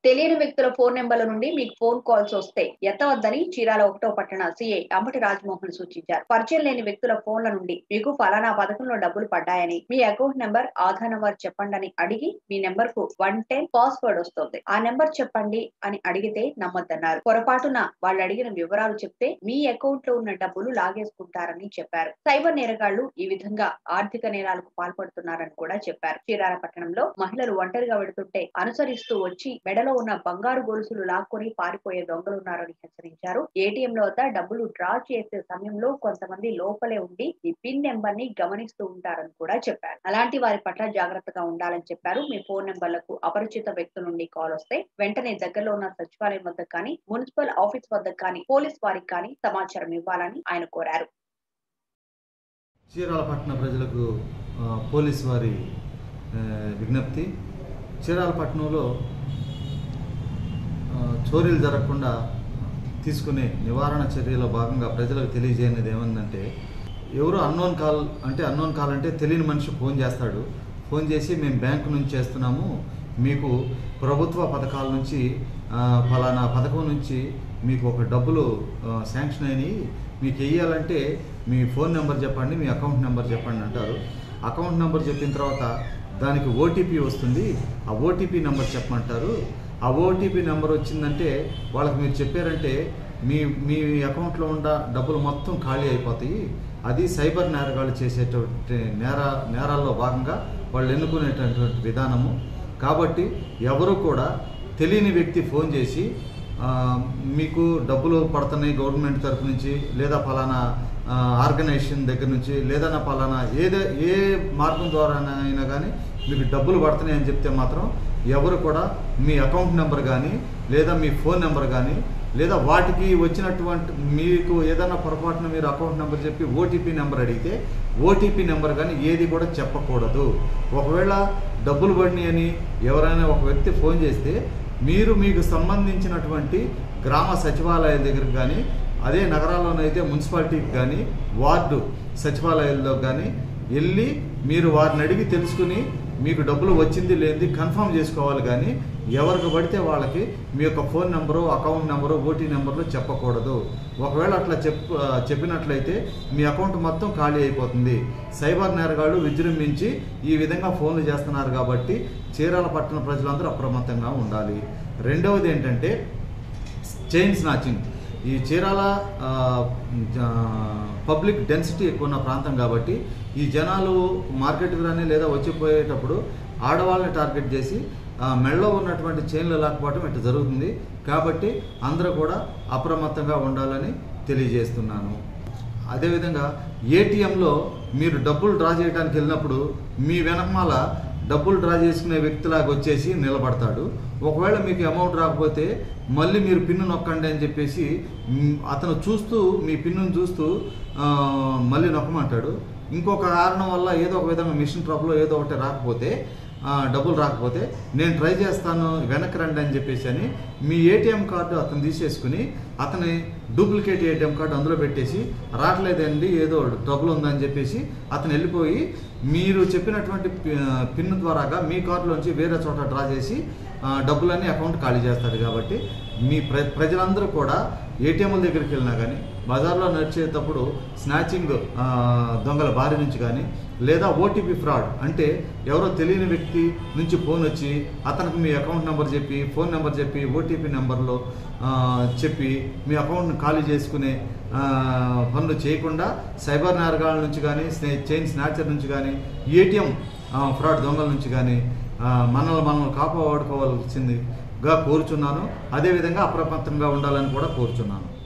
తెలియని వ్యక్తుల ఫోన్ నెంబర్ల నుండి మీకు ఫోన్ కాల్స్ వస్తే ఎత్తవద్దని చీరాల ఒకటో పట్టణ సీఐ అంబటి రాజమోహన్ సూచించారు పరిచయం లేని వ్యక్తుల ఫోన్ల నుండి మీకు ఫలానా పథకంలో డబ్బులు పడ్డాయని మీ అకౌంట్ నెంబర్ ఆధార్ నెంబర్ చెప్పండి అని అడిగి మీ నెంబర్ కు వన్ టైం పాస్వర్డ్ వస్తుంది ఆ నెంబర్ చెప్పండి అని అడిగితే నమ్మొద్దన్నారు పొరపాటున వాళ్ళు అడిగిన వివరాలు చెప్తే మీ అకౌంట్ లో ఉన్న డబ్బులు లాగేసుకుంటారని చెప్పారు సైబర్ నేరగాళ్లు ఈ విధంగా ఆర్థిక నేరాలకు పాల్పడుతున్నారని కూడా చెప్పారు చీరాల పట్టణంలో మహిళలు ఒంటరిగా వెడుతుంటే అనుసరిస్తూ వచ్చి మెడలో ఉన్న బంగారు గొలుసులు లాక్కొని పారిపోయే దొంగలున్నారని హెచ్చరించారు ఏటీఎం లో వద్ద డబ్బులు డ్రా చేసే సమయంలో కొంతమంది లోపలే ఉండి ఈ పిన్ నెంబర్ ని గమనిస్తూ ఉంటారని కూడా చెప్పారు అలాంటి వారి పట్ల జాగ్రత్తగా ఉండాలని చెప్పారు మీ ఫోన్ నెంబర్లకు అపరిచిత వ్యక్తుల నుండి కాల్ వస్తే వెంటనే దగ్గరలో ఉన్న సచివాలయం వద్ద కానీ మున్సిపల్ ఆఫీస్ వద్ద కానీ పోలీస్ వారికి కానీ సమాచారం ఇవ్వాలని ఆయన కోరారు చీరాల పట్టణ ప్రజలకు ఆ, పోలీస్ వారి ఆ, విజ్ఞప్తి చీరాల పట్టణంలో ఆ, చోరీలు జరగకుండా తీసుకునే నివారణ చర్యలో భాగంగా ప్రజలకు తెలియజేయనిది ఏమందంటే ఎవరు అన్నోన్ కాల్ అంటే అన్నోన్ కాల్ అంటే తెలియని మనిషి ఫోన్ చేస్తాడు ఫోన్ చేసి మేము బ్యాంకు నుంచి చేస్తున్నాము మీకు ప్రభుత్వ పథకాల నుంచి ఆ, ఫలానా పథకం నుంచి మీకు ఒక డబ్బులు ఆ, శాంక్షన్ అయినాయి మీకు వెయ్యాలంటే మీ ఫోన్ నెంబర్ చెప్పండి మీ అకౌంట్ నెంబర్ చెప్పండి అంటారు అకౌంట్ నెంబర్ చెప్పిన తర్వాత దానికి ఓటీపీ వస్తుంది ఆ ఓటీపీ నెంబర్ చెప్పమంటారు ఆ ఓటీపీ నెంబర్ వచ్చిందంటే వాళ్ళకి మీరు చెప్పారంటే మీ మీ అకౌంట్లో ఉన్న డబ్బులు మొత్తం ఖాళీ అయిపోతాయి అది సైబర్ నేరగాళ్ళు చేసేటువంటి నేర నేరాల్లో భాగంగా వాళ్ళు ఎన్నుకునేటటువంటి విధానము కాబట్టి ఎవరు కూడా తెలియని వ్యక్తి ఫోన్ చేసి ఆ, మీకు డబ్బులు పడుతున్నాయి గవర్నమెంట్ తరఫు నుంచి లేదా ఫలానా ఆ, ఆర్గనైజేషన్ దగ్గర నుంచి లేదా నా ఫలానా ఏదే ఏ మార్గం ద్వారా అయినా కానీ మీకు డబ్బులు పడుతున్నాయి అని చెప్తే మాత్రం ఎవరు కూడా మీ అకౌంట్ నెంబర్ కానీ లేదా మీ ఫోన్ నెంబర్ కానీ లేదా వాటికి వచ్చినటువంటి మీకు ఏదైనా పొరపాటున మీరు అకౌంట్ నెంబర్ చెప్పి ఓటీపీ నెంబర్ అడిగితే ఓటీపీ నెంబర్ కానీ ఏది కూడా చెప్పకూడదు ఒకవేళ డబ్బులు పడినాయి అని ఎవరైనా ఒక వ్యక్తి ఫోన్ చేస్తే మీరు మీకు సంబంధించినటువంటి గ్రామ సచివాలయాల దగ్గరికి కానీ అదే నగరాల్లోనైతే మున్సిపాలిటీకి కానీ వార్డు సచివాలయాల్లో కానీ వెళ్ళి మీరు వారిని అడిగి తెలుసుకుని మీకు డబ్బులు వచ్చింది లేనిది కన్ఫర్మ్ చేసుకోవాలి కానీ ఎవరికి పడితే వాళ్ళకి మీ యొక్క phone number account number OT నెంబర్లు చెప్పకూడదు ఒకవేళ అట్లా చెప్ చెప్పినట్లయితే మీ అకౌంట్ మొత్తం ఖాళీ అయిపోతుంది సైబర్ నేరగాళ్ళు విజృంభించి ఈ విధంగా ఫోన్లు చేస్తున్నారు కాబట్టి చీరాల పట్టణ ప్రజలందరూ అప్రమత్తంగా ఉండాలి రెండవది ఏంటంటే చైన్ స్నాచింగ్ ఈ చీరాల ఆ, జ- పబ్లిక్ డెన్సిటీ ఎక్కువ ఉన్న ప్రాంతం కాబట్టి ఈ జనాలు మార్కెట్కి రాని లేదా వచ్చిపోయేటప్పుడు ఆడవాళ్ళని టార్గెట్ చేసి ఆ, మెడలో ఉన్నటువంటి చైన్లు లాక్కోవడం ఇట్లా జరుగుతుంది కాబట్టి అందరూ కూడా అప్రమత్తంగా ఉండాలని తెలియజేస్తున్నాను అదేవిధంగా ఏటీఎంలో మీరు డబ్బులు డ్రా చేయడానికి వెళ్ళినప్పుడు మీ వెనకమాల డబ్బులు డ్రా చేసుకునే వ్యక్తిలాగా వచ్చేసి నిలబడతాడు ఒకవేళ మీకు అమౌంట్ రాకపోతే మళ్ళీ మీరు పిన్ను నొక్కండి అని చెప్పేసి మ్, అతను చూస్తూ మీ పిన్నును చూస్తూ ఆ, మళ్ళీ నొక్కమంటాడు ఇంకొక కారణం వల్ల ఏదో ఒక విధంగా మిషన్ ట్రబుల్ ఏదో ఒకటి రాకపోతే ఆ, డబ్బులు రాకపోతే నేను ట్రై చేస్తాను వెనక్కి రండి అని చెప్పేసి అని మీ ఏటీఎం కార్డు అతను తీసేసుకుని అతని డూప్లికేట్ ఏటీఎం కార్డు అందులో పెట్టేసి రావట్లేదండి ఏదో ట్రబుల్ ఉందని చెప్పేసి అతను వెళ్ళిపోయి మీరు చెప్పినటువంటి పి- పిన్ ద్వారాగా మీ కార్డులోంచి వేరే చోట డ్రా చేసి ఆ, డబ్బులన్నీ అకౌంట్ ఖాళీ చేస్తాడు కాబట్టి మీ ప్ర ప్రజలందరూ కూడా ఏటీఎంల దగ్గరికి వెళ్ళినా కానీ బజార్లో నడిచేటప్పుడు స్నాచింగ్ ఆ, దొంగల బారి నుంచి కానీ లేదా ఓటీపీ ఫ్రాడ్ అంటే ఎవరో తెలియని వ్యక్తి నుంచి ఫోన్ వచ్చి అతనికి మీ అకౌంట్ నెంబర్ చెప్పి ఫోన్ నెంబర్ చెప్పి ఓటీపీ నెంబర్లో ఆ, చెప్పి మీ అకౌంట్ని ఖాళీ చేసుకునే ఆ, పనులు చేయకుండా సైబర్ నేరగాళ్ళ నుంచి కానీ స్నే చైన్ స్నాచర్ నుంచి కానీ ఏటీఎం ఫ్రాడ్ దొంగల నుంచి కానీ ఆ, మనల్ని మనల్ని కాపాడుకోవాల్సిందిగా కోరుచున్నాను అదేవిధంగా అప్రమత్తంగా ఉండాలని కూడా కోరుచున్నాను